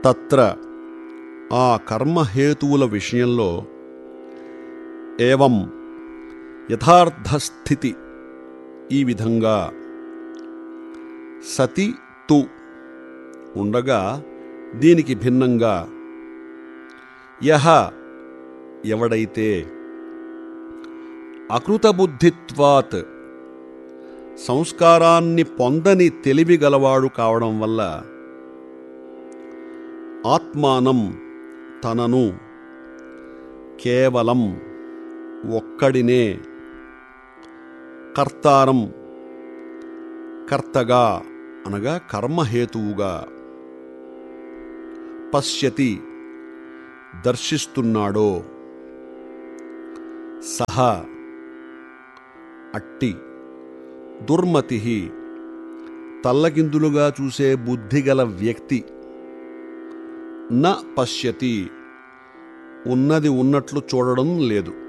తత్ర ఆ కర్మహేతువుల విషయంలో ఏవం యథార్థస్థితి ఈ విధంగా సతి తు ఉండగా దీనికి భిన్నంగా యహ ఎవడైతే అకృతబుద్ధిత్వాత్ సంస్కారాన్ని పొందని తెలివి గలవాడు కావడం వల్ల ఆత్మానం తనను కేవలం ఒక్కడినే కర్తారం కర్తగా అనగా కర్మహేతువుగా పశ్యతి దర్శిస్తున్నాడో సహ అట్టి దుర్మతి తల్లకిందులుగా చూసే బుద్ధిగల వ్యక్తి న పశ్యతి ఉన్నది ఉన్నట్లు చూడడం లేదు